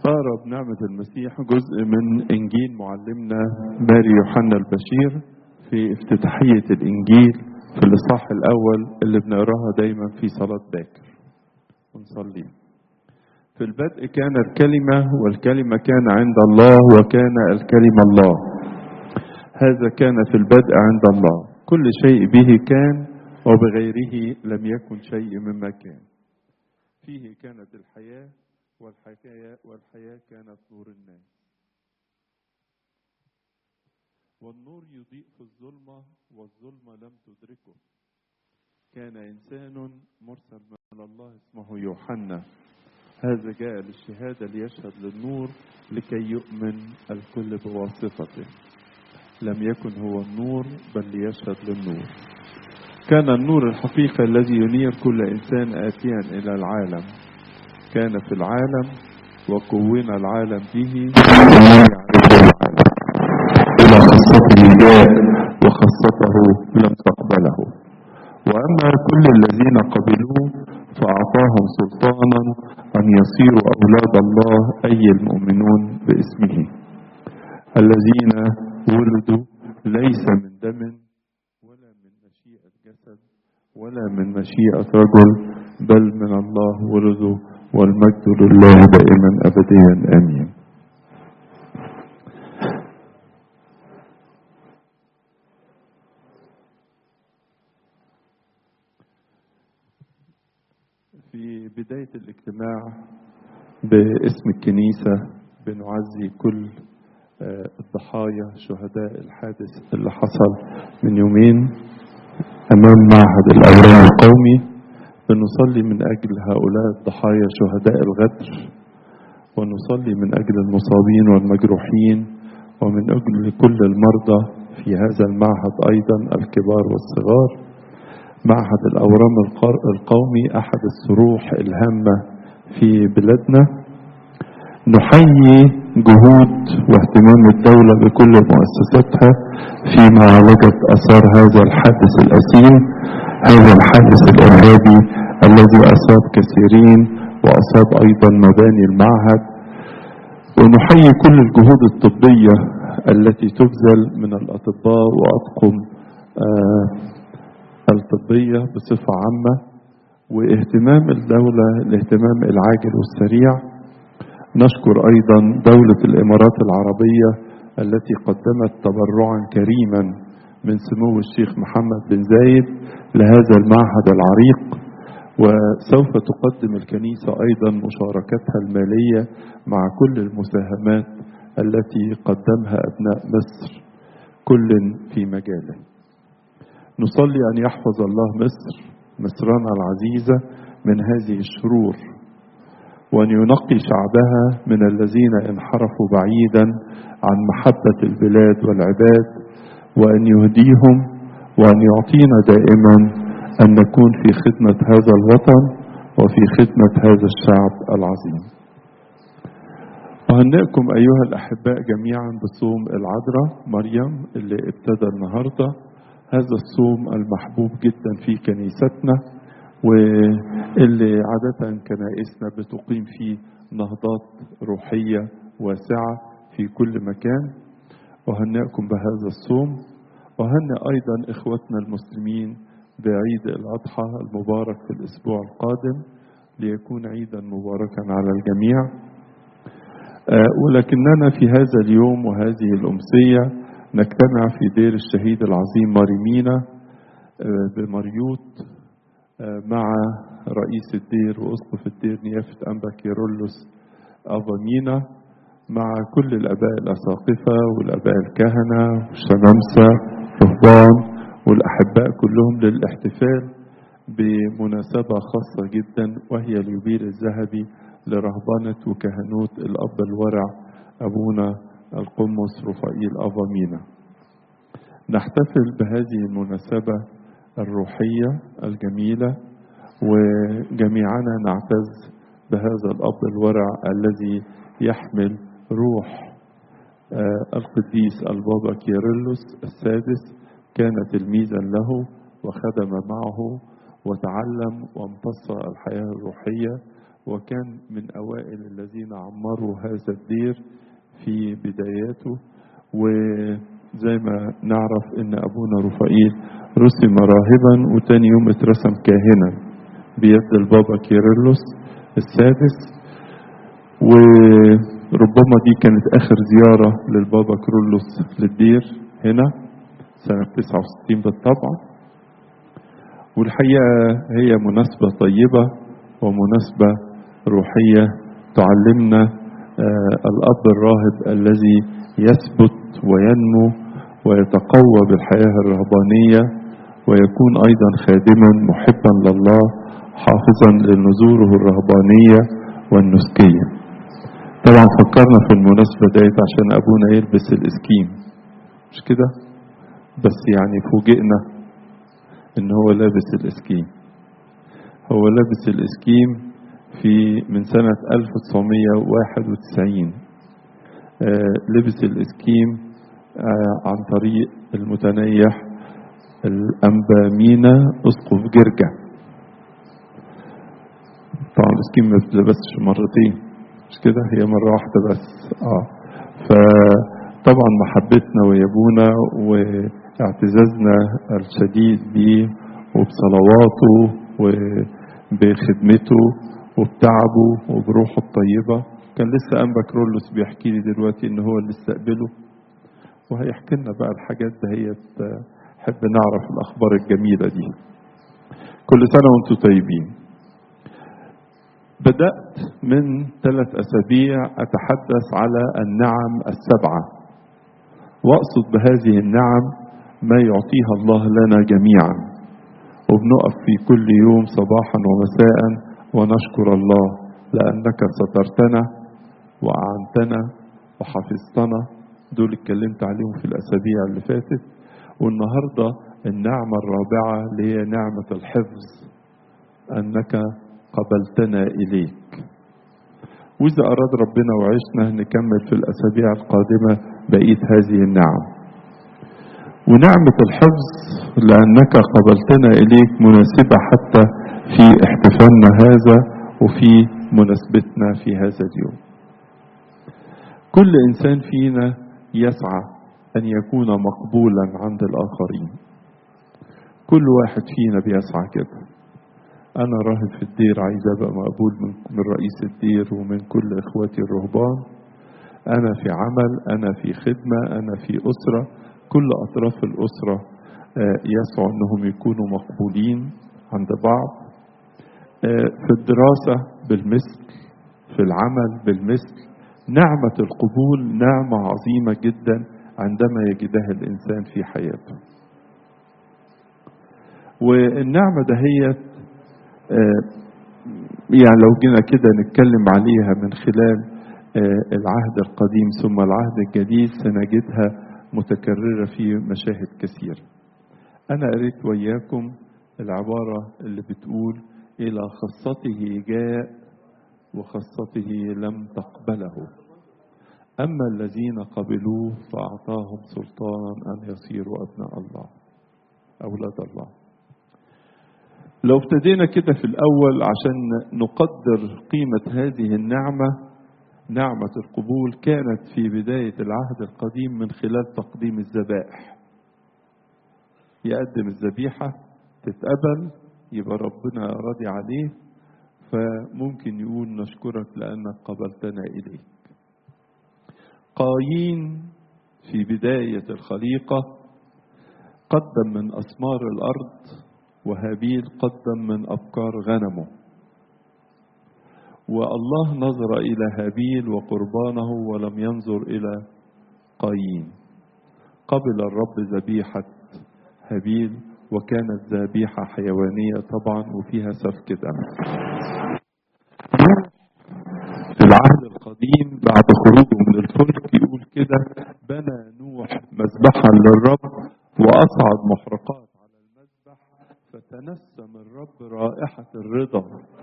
قارب نعمة المسيح جزء من إنجيل معلمنا ماري يوحنا البشير في افتتاحية الإنجيل في الإصحاح الأول اللي بنقراها دايما في صلاة باكر ونصلي في البدء كان الكلمة والكلمة كان عند الله وكان الكلمة الله هذا كان في البدء عند الله كل شيء به كان وبغيره لم يكن شيء مما كان فيه كانت الحياة والحياة والحياة كانت نور الناس والنور يضيء في الظلمة والظلمة لم تدركه كان إنسان مرسل من الله اسمه يوحنا هذا جاء للشهادة ليشهد للنور لكي يؤمن الكل بواسطته لم يكن هو النور بل ليشهد للنور كان النور الحقيقي الذي ينير كل إنسان آتيا إلى العالم كان في العالم وكون العالم به يعرف العالم إلى خاصته جاء وخاصته لم تقبله وأما كل الذين قبلوه فأعطاهم سلطانا أن يصيروا أولاد الله أي المؤمنون باسمه الذين ولدوا ليس من دم ولا من مشيئة جسد ولا من مشيئة رجل بل من الله ولدوا والمجد لله دائما أبديا آمين في بداية الاجتماع باسم الكنيسة بنعزي كل الضحايا شهداء الحادث اللي حصل من يومين أمام معهد الأورام القومي بنصلي من أجل هؤلاء الضحايا شهداء الغدر ونصلي من أجل المصابين والمجروحين ومن أجل كل المرضى في هذا المعهد أيضا الكبار والصغار معهد الأورام القومي أحد الصروح الهامة في بلادنا نحيي جهود واهتمام الدولة بكل مؤسساتها في معالجة أثار هذا الحادث الأسيم هذا الحادث الإرهابي الذي أصاب كثيرين وأصاب أيضا مباني المعهد ونحيي كل الجهود الطبية التي تبذل من الأطباء وأطقم آه الطبية بصفة عامة واهتمام الدولة الاهتمام العاجل والسريع نشكر أيضا دولة الإمارات العربية التي قدمت تبرعا كريما من سمو الشيخ محمد بن زايد لهذا المعهد العريق وسوف تقدم الكنيسة أيضا مشاركتها المالية مع كل المساهمات التي قدمها أبناء مصر كل في مجاله نصلي أن يحفظ الله مصر مصرنا العزيزة من هذه الشرور وأن ينقي شعبها من الذين انحرفوا بعيدا عن محبة البلاد والعباد وأن يهديهم وأن يعطينا دائما أن نكون في خدمة هذا الوطن وفي خدمة هذا الشعب العظيم أهنئكم أيها الأحباء جميعا بصوم العذراء مريم اللي ابتدى النهارده هذا الصوم المحبوب جدا في كنيستنا واللي عادة كنائسنا بتقيم فيه نهضات روحية واسعة في كل مكان أهنئكم بهذا الصوم وهنئ أيضا إخوتنا المسلمين بعيد الأضحى المبارك في الأسبوع القادم ليكون عيدا مباركا على الجميع ولكننا في هذا اليوم وهذه الأمسية نجتمع في دير الشهيد العظيم ماريمينا بمريوط مع رئيس الدير واسقف الدير نيافة أنبا كيرلس أفامينا مع كل الآباء الأساقفة والآباء الكهنة والشمامسة رهبان والأحباء كلهم للاحتفال بمناسبة خاصة جدا وهي اليوبيل الذهبي لرهبنة وكهنوت الأب الورع أبونا القمص رفائيل أفامينا نحتفل بهذه المناسبة الروحية الجميلة وجميعنا نعتز بهذا الأب الورع الذي يحمل روح القديس البابا كيرلس السادس كان تلميذا له وخدم معه وتعلم وامتص الحياة الروحية وكان من أوائل الذين عمروا هذا الدير في بداياته وزي ما نعرف ان ابونا رفائيل رسم راهبا وتاني يوم اترسم كاهنا بيد البابا كيرلس السادس وربما دي كانت اخر زيارة للبابا كيرلس للدير هنا سنة 69 بالطبع والحقيقة هي مناسبة طيبة ومناسبة روحية تعلمنا آه الأب الراهب الذي يثبت وينمو ويتقوى بالحياة الرهبانية ويكون أيضا خادما محبا لله حافظا لنذوره الرهبانية والنسكية طبعا فكرنا في المناسبة ديت عشان أبونا يلبس الإسكيم مش كده بس يعني فوجئنا إن هو لابس الإسكيم هو لابس الإسكيم في من سنة 1991 آه لبس الإسكيم آه عن طريق المتنيح الأنبا مينا أسقف جرجة طبعا الإسكيم ما بتلبسش مرتين مش كده هي مرة واحدة بس اه فطبعا محبتنا ويابونا واعتزازنا الشديد بيه وبصلواته وبخدمته وبتعبه وبروحه الطيبة كان لسه أنبا كرولوس بيحكي لي دلوقتي إن هو اللي استقبله وهيحكي لنا بقى الحاجات دهيت حب نعرف الأخبار الجميلة دي كل سنة وانتم طيبين بدأت من ثلاث أسابيع أتحدث على النعم السبعة وأقصد بهذه النعم ما يعطيها الله لنا جميعا وبنقف في كل يوم صباحا ومساء ونشكر الله لأنك سترتنا وأعنتنا وحفظتنا دول اتكلمت عليهم في الأسابيع اللي فاتت والنهاردة النعمة الرابعة اللي هي نعمة الحفظ أنك قبلتنا إليك وإذا أراد ربنا وعشنا نكمل في الأسابيع القادمة بقية هذه النعم ونعمة الحفظ لأنك قبلتنا إليك مناسبة حتى في احتفالنا هذا وفي مناسبتنا في هذا اليوم كل إنسان فينا يسعى أن يكون مقبولا عند الآخرين كل واحد فينا بيسعى كده أنا راهب في الدير عايز أبقى مقبول من, من رئيس الدير ومن كل إخواتي الرهبان أنا في عمل أنا في خدمة أنا في أسرة كل أطراف الأسرة يسعوا أنهم يكونوا مقبولين عند بعض في الدراسة بالمثل في العمل بالمثل نعمة القبول نعمة عظيمة جدا عندما يجدها الإنسان في حياته والنعمة دهيت يعني لو جينا كده نتكلم عليها من خلال العهد القديم ثم العهد الجديد سنجدها متكررة في مشاهد كثيرة أنا قريت وياكم العبارة اللي بتقول إلى خاصته جاء وخاصته لم تقبله أما الذين قبلوه فأعطاهم سلطانا أن يصيروا أبناء الله أولاد الله لو ابتدينا كده في الأول عشان نقدر قيمة هذه النعمة نعمة القبول كانت في بداية العهد القديم من خلال تقديم الذبائح يقدم الذبيحة تتقبل يبقى ربنا راضي عليه فممكن يقول نشكرك لأنك قبلتنا إليك قايين في بداية الخليقة قدم من أثمار الأرض وهابيل قدم من أبكار غنمه والله نظر إلى هابيل وقربانه ولم ينظر إلى قايين قبل الرب ذبيحة هابيل وكانت ذبيحة حيوانية طبعا وفيها سفك دم في العهد القديم بعد خروجه من الفلك يقول كده بنى نوح مذبحا للرب وأصعد محرقات على المذبح فتنسم الرب رائحة الرضا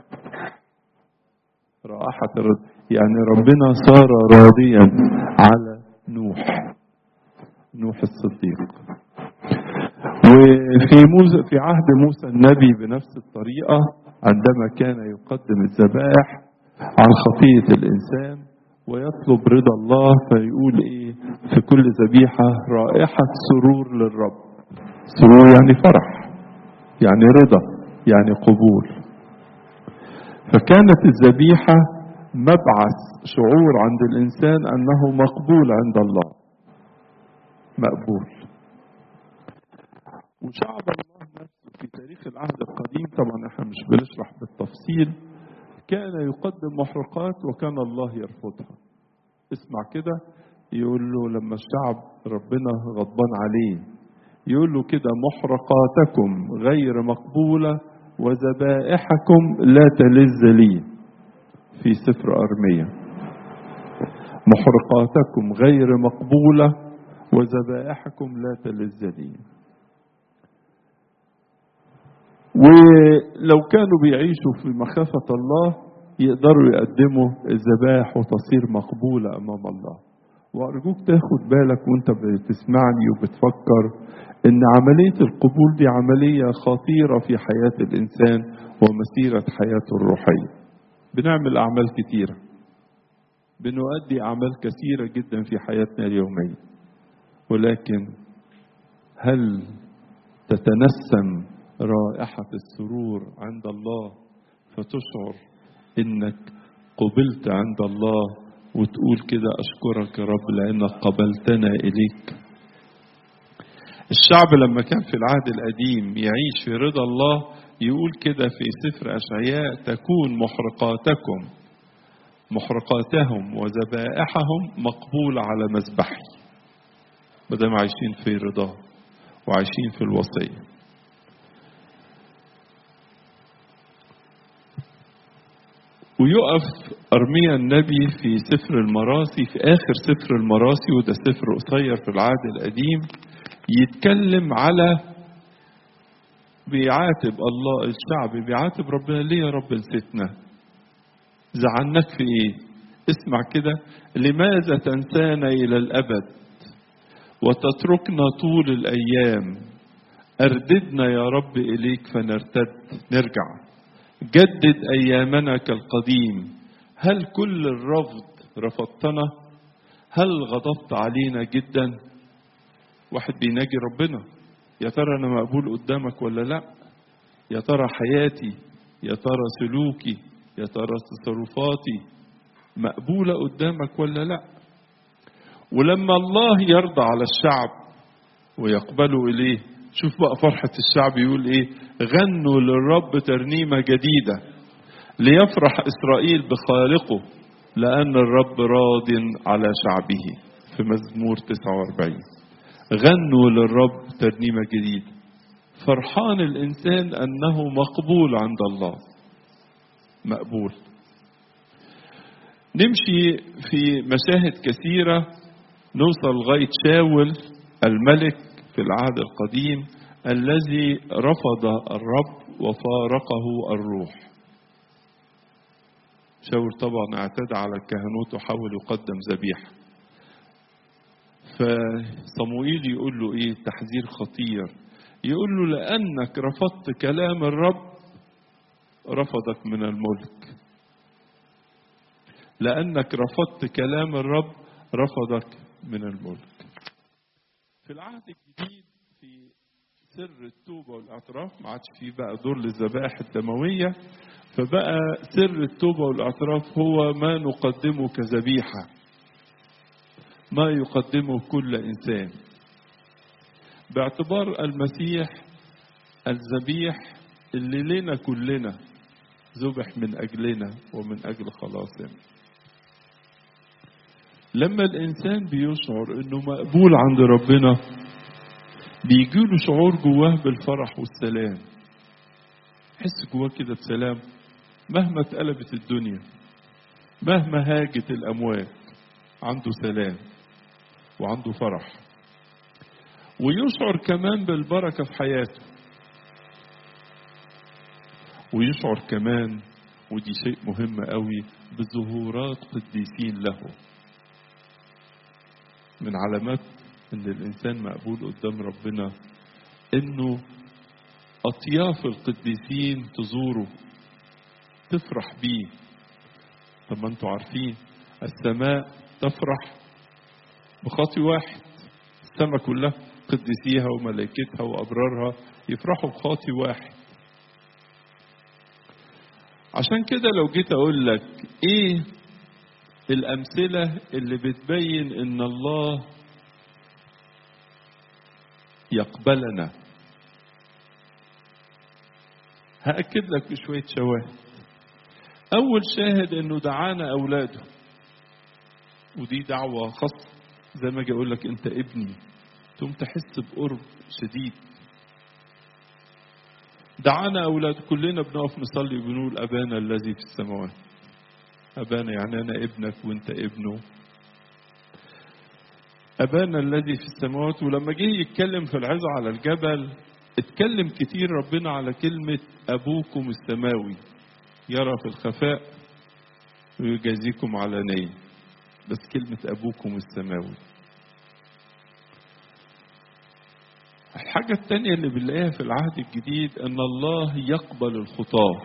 رائحة الرضا يعني ربنا صار راضيا على نوح نوح الصديق وفي موسى في عهد موسى النبي بنفس الطريقة عندما كان يقدم الذبائح عن خطية الإنسان ويطلب رضا الله فيقول إيه في كل ذبيحة رائحة سرور للرب سرور يعني فرح يعني رضا يعني قبول فكانت الذبيحة مبعث شعور عند الإنسان أنه مقبول عند الله مقبول وشعب الله نفسه في تاريخ العهد القديم طبعا احنا مش بنشرح بالتفصيل كان يقدم محرقات وكان الله يرفضها اسمع كده يقول له لما الشعب ربنا غضبان عليه يقول له كده محرقاتكم غير مقبولة وذبائحكم لا تلذ لي في سفر أرمية محرقاتكم غير مقبولة وذبائحكم لا تلذ لي ولو كانوا بيعيشوا في مخافة الله يقدروا يقدموا الذبائح وتصير مقبولة أمام الله وأرجوك تاخد بالك وانت بتسمعني وبتفكر ان عملية القبول دي عملية خطيرة في حياة الإنسان ومسيرة حياته الروحية بنعمل أعمال كتيرة بنؤدي أعمال كثيرة جدا في حياتنا اليومية ولكن هل تتنسم رائحة السرور عند الله فتشعر انك قبلت عند الله وتقول كده اشكرك يا رب لانك قبلتنا اليك الشعب لما كان في العهد القديم يعيش في رضا الله يقول كده في سفر اشعياء تكون محرقاتكم محرقاتهم وذبائحهم مقبولة على مذبحي بدل عايشين في رضاه وعايشين في الوصيه ويقف أرميا النبي في سفر المراسي في آخر سفر المراسي وده سفر قصير في العهد القديم يتكلم على بيعاتب الله الشعب بيعاتب ربنا ليه يا رب نسيتنا زعلناك في ايه اسمع كده لماذا تنسانا إلى الأبد وتتركنا طول الأيام أرددنا يا رب إليك فنرتد نرجع جدد أيامنا كالقديم هل كل الرفض رفضتنا هل غضبت علينا جدا واحد بيناجي ربنا يا ترى أنا مقبول قدامك ولا لا يا ترى حياتي يا ترى سلوكي يا ترى تصرفاتي مقبولة قدامك ولا لا ولما الله يرضى على الشعب ويقبله إليه شوف بقى فرحة الشعب يقول ايه غنوا للرب ترنيمة جديدة ليفرح إسرائيل بخالقه لأن الرب راض على شعبه في مزمور 49 غنوا للرب ترنيمة جديدة فرحان الإنسان أنه مقبول عند الله مقبول نمشي في مشاهد كثيرة نوصل لغاية شاول الملك في العهد القديم الذي رفض الرب وفارقه الروح شاول طبعا اعتدى على الكهنوت وحاول يقدم ذبيحة فصموئيل يقول له ايه تحذير خطير يقول له لأنك رفضت كلام الرب رفضك من الملك لأنك رفضت كلام الرب رفضك من الملك في العهد الجديد في سر التوبة والاعتراف ما عادش فيه بقى دور للذبائح الدموية فبقى سر التوبة والاعتراف هو ما نقدمه كذبيحة ما يقدمه كل إنسان باعتبار المسيح الذبيح اللي لنا كلنا ذبح من أجلنا ومن أجل خلاصنا لما الإنسان بيشعر إنه مقبول عند ربنا بيجيله شعور جواه بالفرح والسلام حس جواه كده بسلام مهما اتقلبت الدنيا مهما هاجت الأموال عنده سلام وعنده فرح ويشعر كمان بالبركة في حياته ويشعر كمان ودي شيء مهم قوي بظهورات قديسين له من علامات ان الانسان مقبول قدام ربنا انه اطياف القديسين تزوره تفرح بيه طب ما انتوا عارفين السماء تفرح بخاطي واحد السماء كلها قديسيها وملائكتها وأبرارها يفرحوا بخاطي واحد عشان كده لو جيت أقول لك إيه الأمثلة اللي بتبين إن الله يقبلنا هأكد لك بشوية شواهد أول شاهد إنه دعانا أولاده ودي دعوة خاصة زي ما أجي أقول لك أنت ابني تقوم تحس بقرب شديد دعانا أولاد كلنا بنقف نصلي وبنقول أبانا الذي في السماوات أبانا يعني أنا ابنك وأنت ابنه أبانا الذي في السماوات ولما جه يتكلم في العظة على الجبل اتكلم كتير ربنا على كلمة أبوكم السماوي يرى في الخفاء ويجازيكم علانية بس كلمة أبوكم السماوي الحاجة التانية اللي بنلاقيها في العهد الجديد أن الله يقبل الخطاة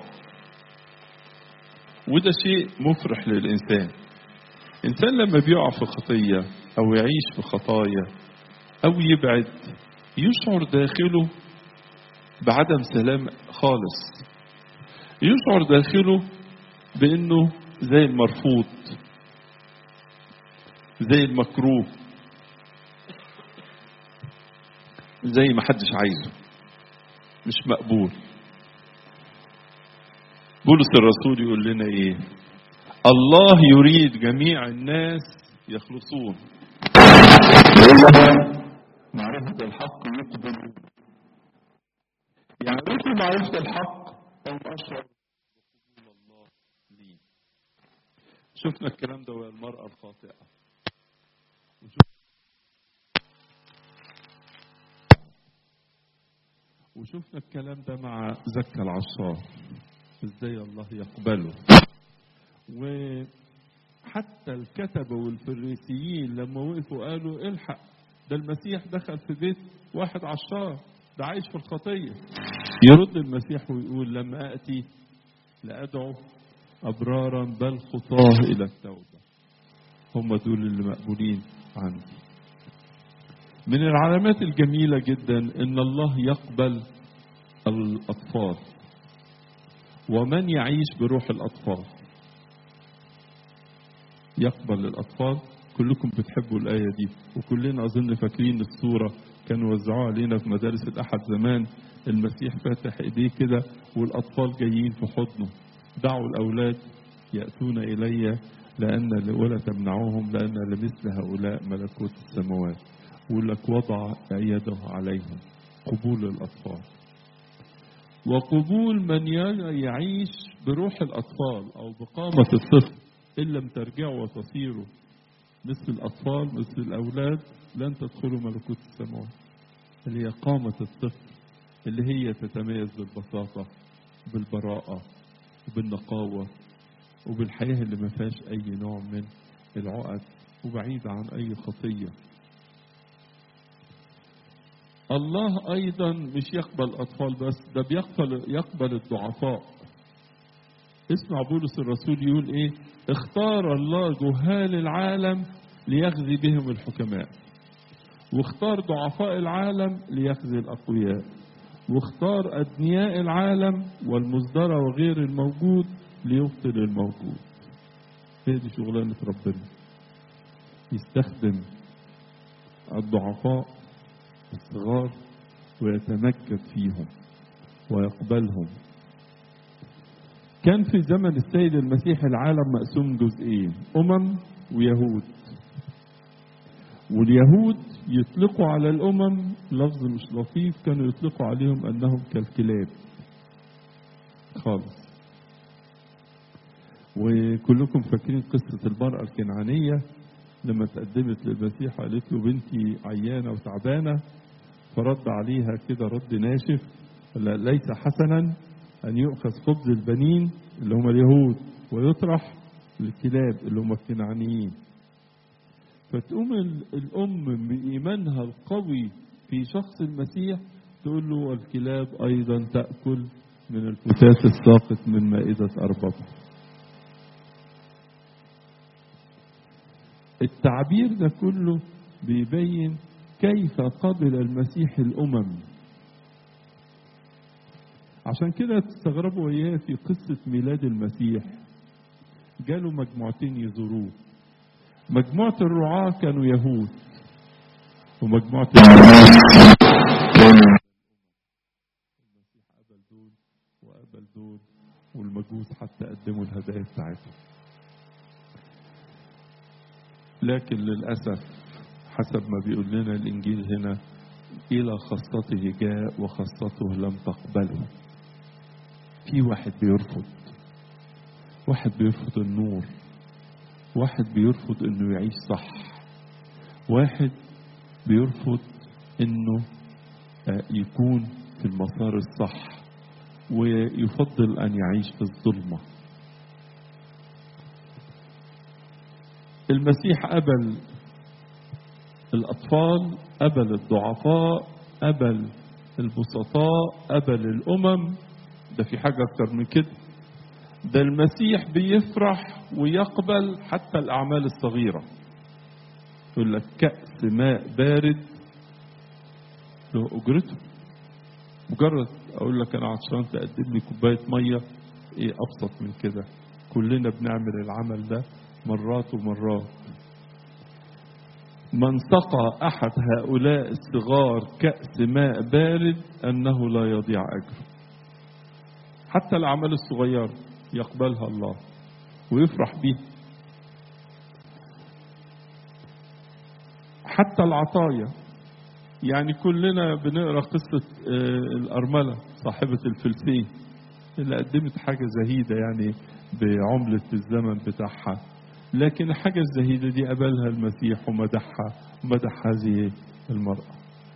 وده شيء مفرح للإنسان إنسان لما بيقع في خطية أو يعيش في خطايا أو يبعد يشعر داخله بعدم سلام خالص يشعر داخله بأنه زي المرفوض زي المكروه زي ما حدش عايزه مش مقبول بولس الرسول يقول لنا ايه الله يريد جميع الناس يخلصون معرفة الحق يقبل يعني مثل معرفة الحق أو أشعر بقبول الله لي شفنا الكلام ده وهي المرأة الخاطئة وشوف وشفنا الكلام ده مع زكا العشار ازاي الله يقبله وحتى الكتبة والفريسيين لما وقفوا قالوا الحق ده المسيح دخل في بيت واحد عشار ده عايش في الخطية يرد المسيح ويقول لما أتي لأدعو أبرارا بل خطاه إلى التوبة هم دول اللي مقبولين عندي من العلامات الجميلة جدا ان الله يقبل الاطفال ومن يعيش بروح الاطفال يقبل الاطفال كلكم بتحبوا الايه دي وكلنا اظن فاكرين الصوره كانوا وزعوها علينا في مدارس الاحد زمان المسيح فاتح ايديه كده والاطفال جايين في حضنه دعوا الاولاد ياتون الي لان ولا تمنعوهم لان لمثل هؤلاء ملكوت السماوات يقول لك وضع يده عليهم قبول الأطفال وقبول من يعيش بروح الأطفال أو بقامة الطفل إن لم ترجعوا وتصيروا مثل الأطفال مثل الأولاد لن تدخلوا ملكوت السماوات اللي هي قامة الطفل اللي هي تتميز بالبساطة بالبراءة وبالنقاوة وبالحياة اللي ما فيهاش أي نوع من العقد وبعيدة عن أي خطية الله ايضا مش يقبل الاطفال بس ده بيقبل يقبل الضعفاء اسمع بولس الرسول يقول ايه اختار الله جهال العالم ليخزي بهم الحكماء واختار ضعفاء العالم ليخزي الاقوياء واختار ادنياء العالم والمصدر وغير الموجود ليبطل الموجود هي دي شغلانه ربنا يستخدم الضعفاء الصغار ويتمكن فيهم ويقبلهم كان في زمن السيد المسيح العالم مقسوم جزئين أمم ويهود واليهود يطلقوا على الأمم لفظ مش لطيف كانوا يطلقوا عليهم أنهم كالكلاب خالص وكلكم فاكرين قصة المرأة الكنعانية لما تقدمت للمسيح قالت له بنتي عيانة وتعبانة فرد عليها كده رد ناشف قال ليس حسنا أن يؤخذ خبز البنين اللي هم اليهود ويطرح للكلاب اللي هم الكنعانيين فتقوم الأم بإيمانها القوي في شخص المسيح تقول له والكلاب أيضا تأكل من الفتات الساقط من مائدة أربابها التعبير ده كله بيبين كيف قبل المسيح الأمم عشان كده تستغربوا وياه في قصة ميلاد المسيح جاله مجموعتين يزوروه مجموعة الرعاة كانوا يهود ومجموعة المسيح قبل دول وقبل دول والمجوس حتى قدموا الهدايا بتاعتهم لكن للأسف حسب ما بيقول لنا الإنجيل هنا إلى خاصته جاء وخاصته لم تقبله في واحد بيرفض واحد بيرفض النور واحد بيرفض انه يعيش صح واحد بيرفض انه يكون في المسار الصح ويفضل ان يعيش في الظلمه المسيح قبل الاطفال قبل الضعفاء قبل البسطاء قبل الامم ده في حاجه اكتر من كده ده المسيح بيفرح ويقبل حتى الأعمال الصغيرة يقول لك كأس ماء بارد له أجرته مجرد أقول لك أنا عطشان تقدم لي كوباية مية إيه أبسط من كده كلنا بنعمل العمل ده مرات ومرات من سقى أحد هؤلاء الصغار كأس ماء بارد أنه لا يضيع أجره حتى الأعمال الصغيرة يقبلها الله ويفرح بيها حتى العطايا يعني كلنا بنقرا قصة الأرملة صاحبة الفلسين اللي قدمت حاجة زهيدة يعني بعملة الزمن بتاعها لكن الحاجة الزهيدة دي قبلها المسيح ومدحها ومدح هذه المرأة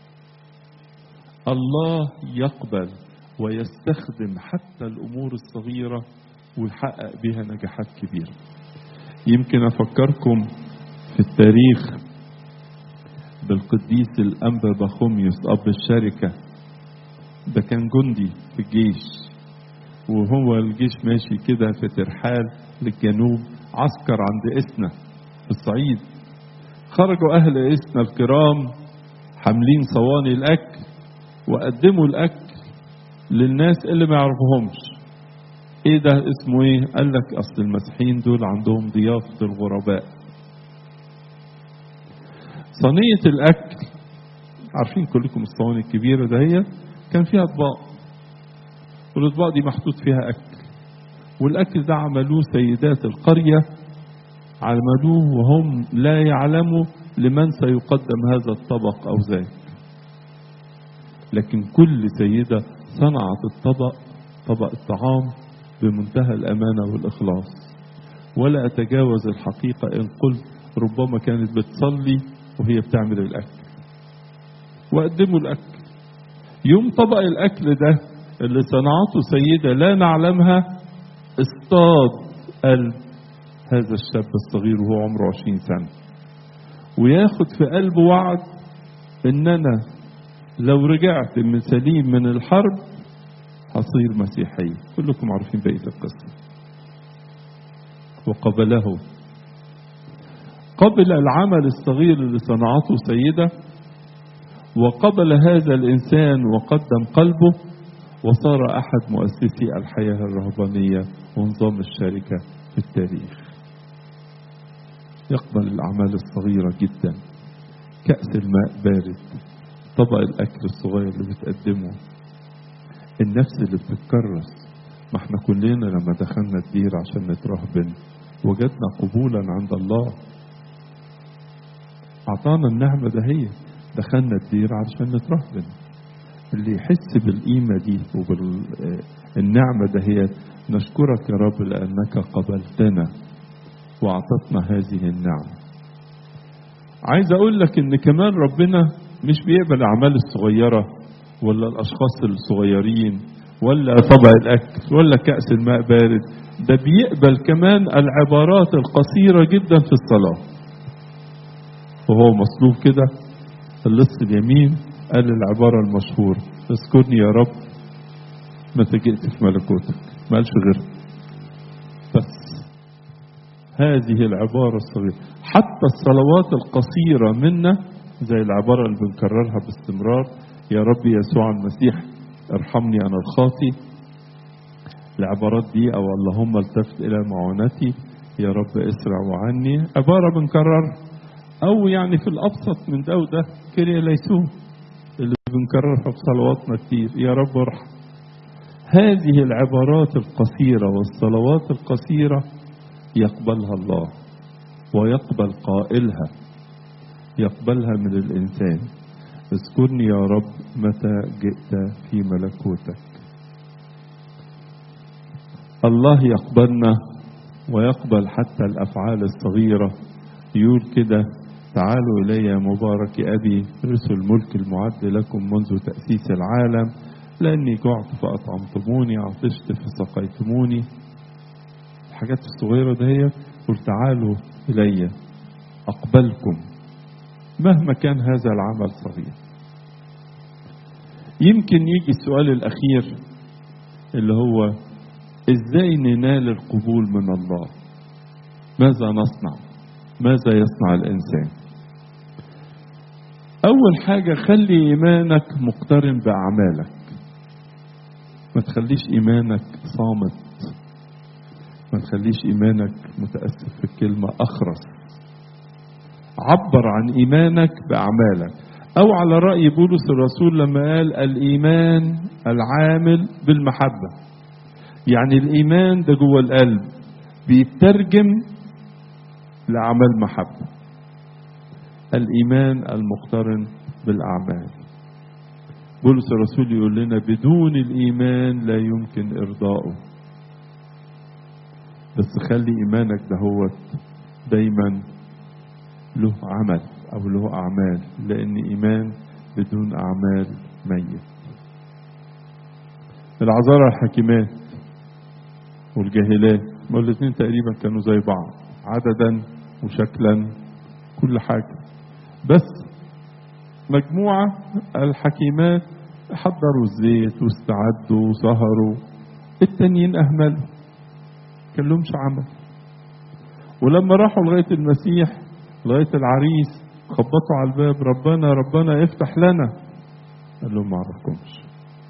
الله يقبل ويستخدم حتى الأمور الصغيرة ويحقق بها نجاحات كبيرة يمكن أفكركم في التاريخ بالقديس الأنبا بخوميوس أب الشركة ده كان جندي في الجيش وهو الجيش ماشي كده في ترحال للجنوب عسكر عند إسنا في الصعيد خرجوا أهل إسنا الكرام حاملين صواني الأكل وقدموا الأكل للناس اللي ما يعرفوهمش ايه ده اسمه ايه قال لك اصل المسيحيين دول عندهم ضيافة الغرباء صينية الاكل عارفين كلكم الصواني الكبيرة ده هي كان فيها اطباق والاطباق دي محطوط فيها اكل والاكل ده عملوه سيدات القرية عملوه وهم لا يعلموا لمن سيقدم هذا الطبق او ذاك لكن كل سيدة صنعت الطبق طبق الطعام بمنتهى الأمانة والإخلاص ولا أتجاوز الحقيقة إن قلت ربما كانت بتصلي وهي بتعمل الأكل وقدموا الأكل يوم طبق الأكل ده اللي صنعته سيدة لا نعلمها اصطاد قلب هذا الشاب الصغير وهو عمره عشرين سنة وياخد في قلبه وعد ان انا لو رجعت من سليم من الحرب هصير مسيحي كلكم عارفين بقية القصة وقبله قبل العمل الصغير اللي صنعته سيدة وقبل هذا الإنسان وقدم قلبه وصار أحد مؤسسي الحياة الرهبانية ونظام الشركة في التاريخ يقبل الأعمال الصغيرة جدا كأس الماء بارد طبق الأكل الصغير اللي بتقدمه النفس اللي بتتكرس ما احنا كلنا لما دخلنا الدير عشان نترهبن وجدنا قبولا عند الله أعطانا النعمة دهية دخلنا الدير عشان نترهبن اللي يحس بالقيمة دي وبالنعمة دهية نشكرك يا رب لأنك قبلتنا وأعطتنا هذه النعمة عايز أقول لك إن كمان ربنا مش بيقبل الأعمال الصغيرة ولا الأشخاص الصغيرين ولا طبق الأكل ولا كأس الماء بارد ده بيقبل كمان العبارات القصيرة جدا في الصلاة وهو مصلوب كده اللص اليمين قال العبارة المشهورة اذكرني يا رب متى جئت في ملكوتك ما قالش غير بس هذه العبارة الصغيرة حتى الصلوات القصيرة منا زي العبارة اللي بنكررها باستمرار يا رب يسوع المسيح ارحمني أنا الخاطي العبارات دي أو اللهم التفت إلى معونتي يا رب اسرع عني عبارة بنكررها أو يعني في الأبسط من ده وده كريا ليسون اللي بنكررها في صلواتنا كتير يا رب ارحم هذه العبارات القصيرة والصلوات القصيرة يقبلها الله ويقبل قائلها يقبلها من الإنسان اذكرني يا رب متى جئت في ملكوتك الله يقبلنا ويقبل حتى الأفعال الصغيرة يقول كده تعالوا إلي يا مبارك أبي رسل الملك المعد لكم منذ تأسيس العالم لأني جعت فأطعمتموني عطشت فسقيتموني الحاجات الصغيرة دهيت قل تعالوا إلي أقبلكم مهما كان هذا العمل صغير يمكن يجي السؤال الأخير اللي هو إزاي ننال القبول من الله ماذا نصنع ماذا يصنع الإنسان أول حاجة خلي إيمانك مقترن بأعمالك ما تخليش إيمانك صامت ما تخليش إيمانك متأسف في الكلمة أخرس عبر عن إيمانك بأعمالك أو على رأي بولس الرسول لما قال الإيمان العامل بالمحبة يعني الإيمان ده جوه القلب بيترجم لأعمال محبة الإيمان المقترن بالأعمال بولس الرسول يقول لنا بدون الإيمان لا يمكن إرضائه بس خلي إيمانك دهوت دايما له عمل أو له أعمال لأن إيمان بدون أعمال ميت العذارى الحكيمات والجاهلات ما الاثنين تقريبا كانوا زي بعض عددا وشكلا كل حاجة بس مجموعة الحكيمات حضروا الزيت واستعدوا وسهروا التانيين أهملوا كان لهمش عمل ولما راحوا لغاية المسيح لغاية العريس خبطوا على الباب ربنا ربنا افتح لنا قال لهم ما اعرفكمش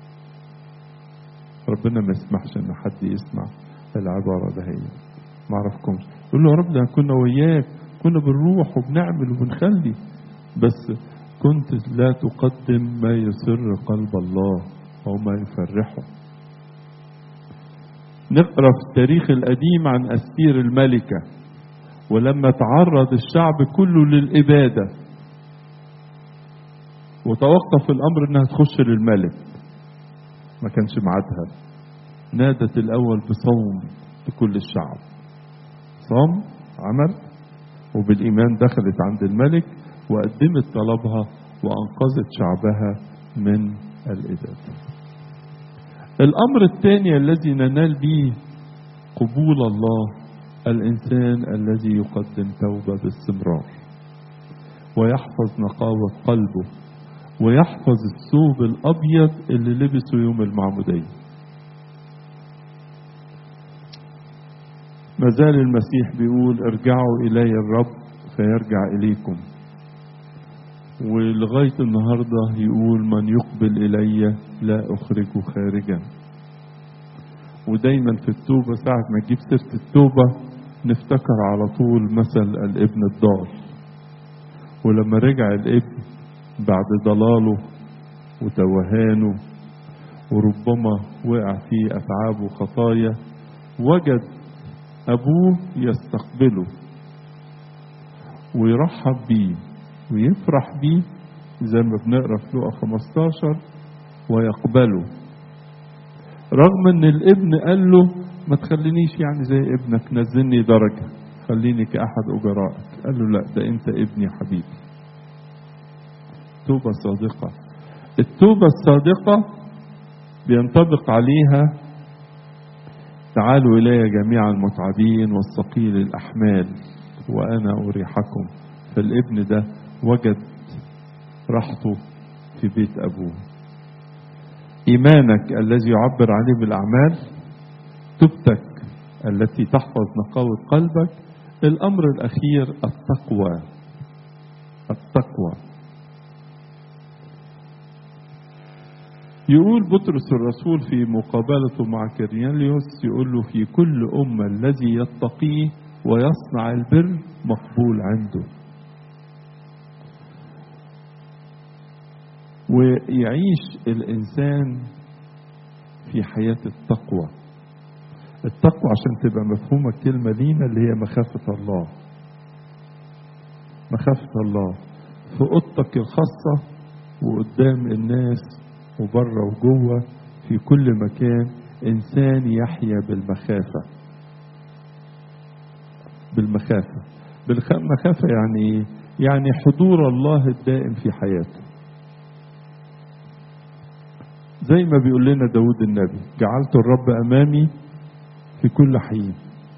ربنا ما يسمحش ان حد يسمع العبارة ده هي ما اعرفكمش يقول له يا رب ده كنا وياك كنا بنروح وبنعمل وبنخلي بس كنت لا تقدم ما يسر قلب الله أو ما يفرحه نقرأ في التاريخ القديم عن أستير الملكة ولما تعرض الشعب كله للإبادة وتوقف الأمر إنها تخش للملك ما كانش معادها نادت الأول بصوم لكل الشعب صام عمل وبالإيمان دخلت عند الملك وقدمت طلبها وأنقذت شعبها من الإبادة الأمر الثاني الذي ننال به قبول الله الإنسان الذي يقدم توبة باستمرار ويحفظ نقاوة قلبه ويحفظ الثوب الأبيض اللي لبسه يوم المعمودية ما زال المسيح بيقول ارجعوا إلي الرب فيرجع إليكم ولغاية النهاردة يقول من يقبل إلي لا أخرجه خارجا ودايما في التوبة ساعة ما تجيب سيرة التوبة نفتكر على طول مثل الابن الضال ولما رجع الابن بعد ضلاله وتوهانه وربما وقع في أتعاب وخطايا وجد أبوه يستقبله ويرحب بيه ويفرح بيه زي ما بنقرا في لقا 15 ويقبله رغم ان الابن قال له ما تخلينيش يعني زي ابنك نزلني درجة خليني كأحد أجرائك قال له لا ده أنت ابني حبيبي توبة صادقة التوبة الصادقة بينطبق عليها تعالوا إلي جميع المتعبين والثقيل الأحمال وأنا أريحكم فالابن ده وجد راحته في بيت أبوه إيمانك الذي يعبر عليه بالأعمال توبتك التي تحفظ نقاوة قلبك الأمر الأخير التقوى التقوى يقول بطرس الرسول في مقابلته مع كرنيليوس يقول له في كل أمة الذي يتقيه ويصنع البر مقبول عنده ويعيش الإنسان في حياة التقوى التقوى عشان تبقى مفهومة الكلمة لينا اللي هي مخافة الله مخافة الله في أوضتك الخاصة وقدام الناس وبره وجوه في كل مكان إنسان يحيا بالمخافة بالمخافة بالمخافة يعني إيه؟ يعني حضور الله الدائم في حياته زي ما بيقول لنا داود النبي جعلت الرب أمامي في كل حين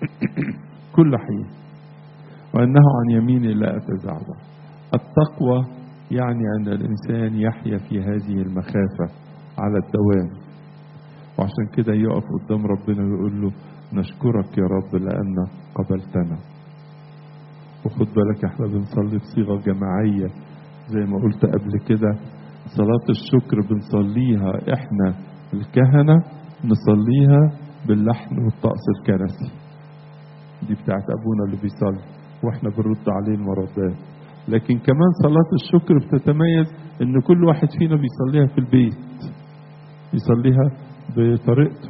كل حين وأنه عن يميني لا أتزعزع التقوى يعني أن الإنسان يحيا في هذه المخافة على الدوام وعشان كده يقف قدام ربنا ويقول له نشكرك يا رب لأنك قبلتنا وخد بالك احنا بنصلي بصيغة جماعية زي ما قلت قبل كده صلاة الشكر بنصليها احنا الكهنة نصليها باللحن والطقس الكنسي دي بتاعت ابونا اللي بيصلي واحنا بنرد عليه المردات لكن كمان صلاة الشكر بتتميز ان كل واحد فينا بيصليها في البيت يصليها بطريقته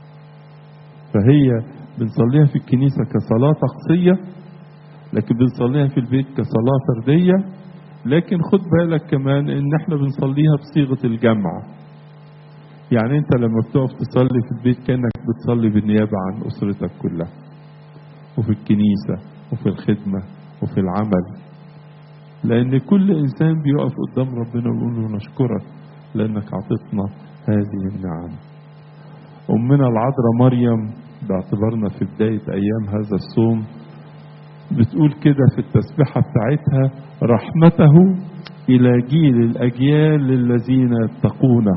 فهي بنصليها في الكنيسة كصلاة طقسية لكن بنصليها في البيت كصلاة فردية لكن خد بالك كمان ان احنا بنصليها بصيغة الجمع يعني انت لما بتقف تصلي في البيت كأنك بتصلي بالنيابة عن اسرتك كلها وفي الكنيسة وفي الخدمة وفي العمل لان كل انسان بيقف قدام ربنا ويقول له نشكرك لانك اعطيتنا هذه النعم امنا العذراء مريم باعتبارنا في بداية ايام هذا الصوم بتقول كده في التسبيحة بتاعتها رحمته إلى جيل الأجيال الذين يتقونه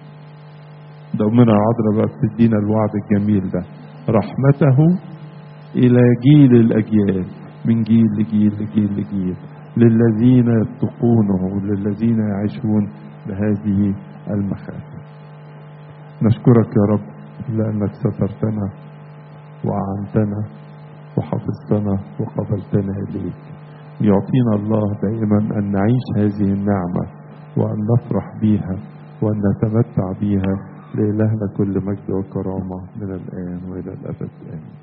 ده أمنا العذراء بقى بتدينا الوعد الجميل ده رحمته إلى جيل الأجيال من جيل لجيل لجيل لجيل للذين يتقونه للذين يعيشون بهذه المخافة نشكرك يا رب لأنك سترتنا وأعنتنا وحفظتنا وقبلتنا إليك يعطينا الله دائما أن نعيش هذه النعمة وأن نفرح بها وأن نتمتع بها لإلهنا كل مجد وكرامة من الآن وإلى الأبد آمين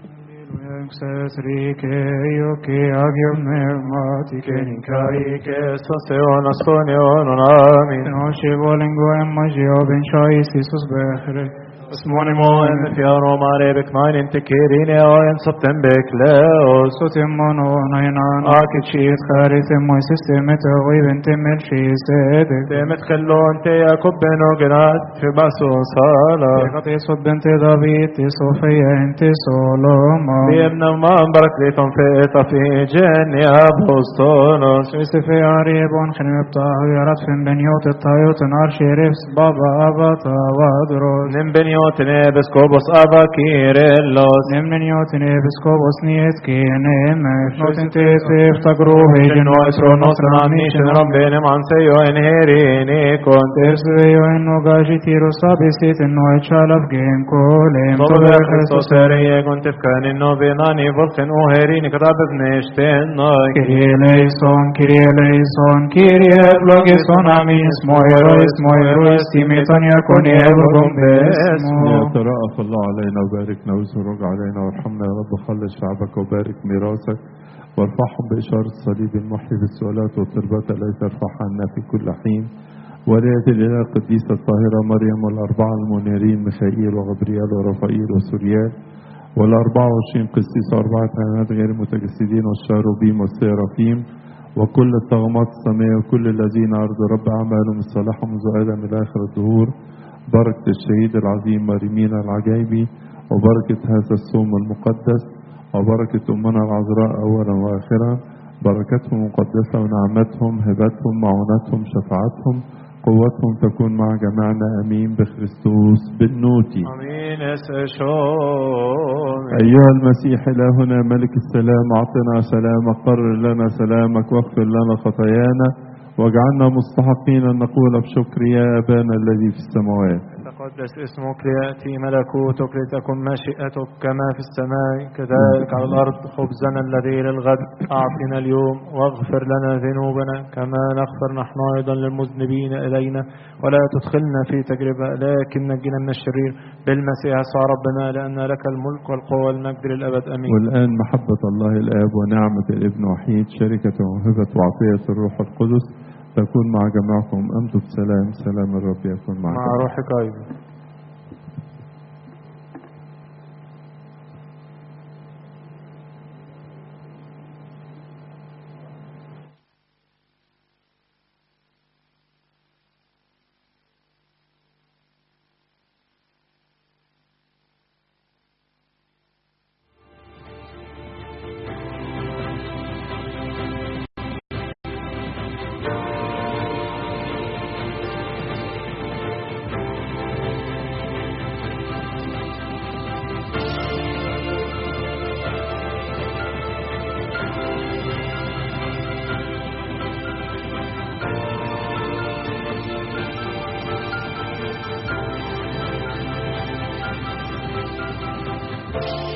Yönksöz rike yoki agium pneumatike nikarike sosteonas konionon amin. Noshi volingo emagio ben chois Isus bechre. اسمونيمو ان في روماري بكمان انت كيريني او ان سبتن بكلاوس Sotimmono nainan akitshis charis moises temet oiven temel shisedek. تيمت خلو انت يا كوبن وقنات في باسو صالة Tegatis od bente David, Sofia ente Solomon. بيبنا ما برك ليتم في في جن يا بوستونوس Svistife aribon khnepta yarat fin benyot tayot nar sherifs baba abata vadros. نم بنيوتني بسكوبوس ابا كيرلوس Nemnen jotin episkopos niet kienem. Notin te sifta gruhe جن واسرو نصر ناميشن ربنا عن سيو انهيريني كنت Tersvejo en nogaji tiro sabisit en no echalab gen kolem. صلوا يا كريستوس هريه كنت كان انه بيناني فلسن وهيريني كتاب بنشتين ناي Kyrie eleison, Kyrie eleison, Kyrie eblogison amis, moirois, moirois, timiton yakoni eblogum besmo. يترأف الله علينا وباركنا ويسرج علينا وارحمنا يا رب خلص شعبك وبارك ميراثك وارفعهم بإشارة صليب المحيي بالسؤالات والتربات التي ترفع عنا في كل حين ولية الإله القديسة الطاهرة مريم والأربعة المنيرين ميخائيل وغبريال ورفائيل وسوريال والأربعة وعشرين قسيس وأربعة كهنات غير متجسدين والشاروبيم والسيرافيم وكل الطغمات السماء وكل الذين أرض رب أعمالهم الصالحة منذ آدم إلى آخر الدهور بركة الشهيد العظيم مريمين العجايبي وبركة هذا الصوم المقدس وبركة أمنا العذراء أولا وآخرا بركتهم مقدسة ونعمتهم هبتهم معونتهم شفاعتهم قوتهم تكون مع جميعنا امين بخريستوس بالنوتي امين اسشون ايها المسيح الهنا ملك السلام اعطنا سلامك قرر لنا سلامك واغفر لنا خطايانا واجعلنا مستحقين ان نقول بشكر يا ابانا الذي في السماوات تقدس اسمك ليأتي ملكوتك لتكن مشيئتك كما في السماء كذلك على الأرض خبزنا الذي للغد أعطنا اليوم واغفر لنا ذنوبنا كما نغفر نحن أيضا للمذنبين إلينا ولا تدخلنا في تجربة لكن نجنا من الشرير بالمسيح يسوع ربنا لأن لك الملك والقوة والمجد للأبد أمين والان محبه الله الاب ونعمه الابن وحيد شركه وموهبه وعطيه الروح القدس تكون مع جميعكم امضوا بسلام سلام الرب يكون مع معكم روحك أيضا Thank